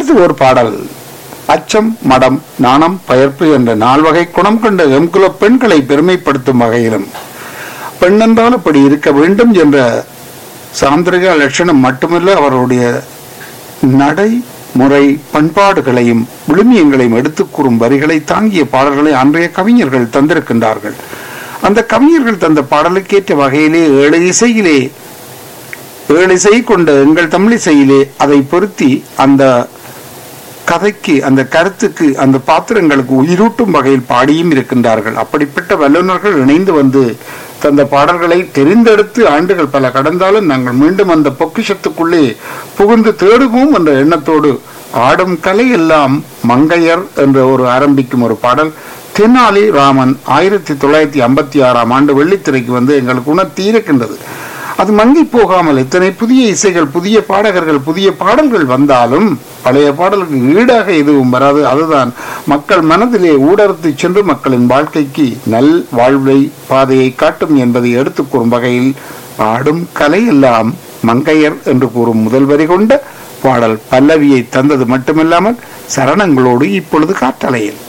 அடுத்து ஒரு பாடல் அச்சம் மடம் நாணம் பயர்ப்பு என்ற நால்வகை குணம் கொண்ட எம்குல பெண்களை பெருமைப்படுத்தும் வகையிலும் பெண் என்றால் இப்படி இருக்க வேண்டும் என்ற சாந்திரிக லட்சணம் மட்டுமல்ல அவருடைய நடை முறை பண்பாடுகளையும் விழுமியங்களையும் எடுத்துக் கூறும் வரிகளை தாங்கிய பாடல்களை அன்றைய கவிஞர்கள் தந்திருக்கின்றார்கள் அந்த கவிஞர்கள் தந்த பாடலுக்கேற்ற வகையிலே ஏழு இசையிலே ஏழு இசை கொண்ட எங்கள் தமிழிசையிலே அதை பொருத்தி அந்த கதைக்கு அந்த கருத்துக்கு அந்த பாத்திரங்களுக்கு உயிரூட்டும் வகையில் பாடியும் இருக்கின்றார்கள் அப்படிப்பட்ட வல்லுநர்கள் இணைந்து வந்து தந்த பாடல்களை தெரிந்தெடுத்து ஆண்டுகள் பல கடந்தாலும் நாங்கள் மீண்டும் அந்த பொக்கிஷத்துக்குள்ளே புகுந்து தேடுவோம் என்ற எண்ணத்தோடு ஆடும் கலை எல்லாம் மங்கையர் என்ற ஒரு ஆரம்பிக்கும் ஒரு பாடல் தென்னாலி ராமன் ஆயிரத்தி தொள்ளாயிரத்தி ஐம்பத்தி ஆறாம் ஆண்டு வெள்ளித்திரைக்கு வந்து எங்களுக்கு உணர்த்தி இருக்கின்றது அது மங்கி போகாமல் இத்தனை புதிய இசைகள் புதிய பாடகர்கள் புதிய பாடல்கள் வந்தாலும் பழைய பாடலுக்கு ஈடாக எதுவும் வராது அதுதான் மக்கள் மனதிலே ஊடறுத்து சென்று மக்களின் வாழ்க்கைக்கு நல் வாழ்வை பாதையை காட்டும் என்பதை எடுத்துக் கூறும் வகையில் ஆடும் கலை எல்லாம் மங்கையர் என்று கூறும் முதல் வரி கொண்ட பாடல் பல்லவியை தந்தது மட்டுமில்லாமல் சரணங்களோடு இப்பொழுது காற்றலையில்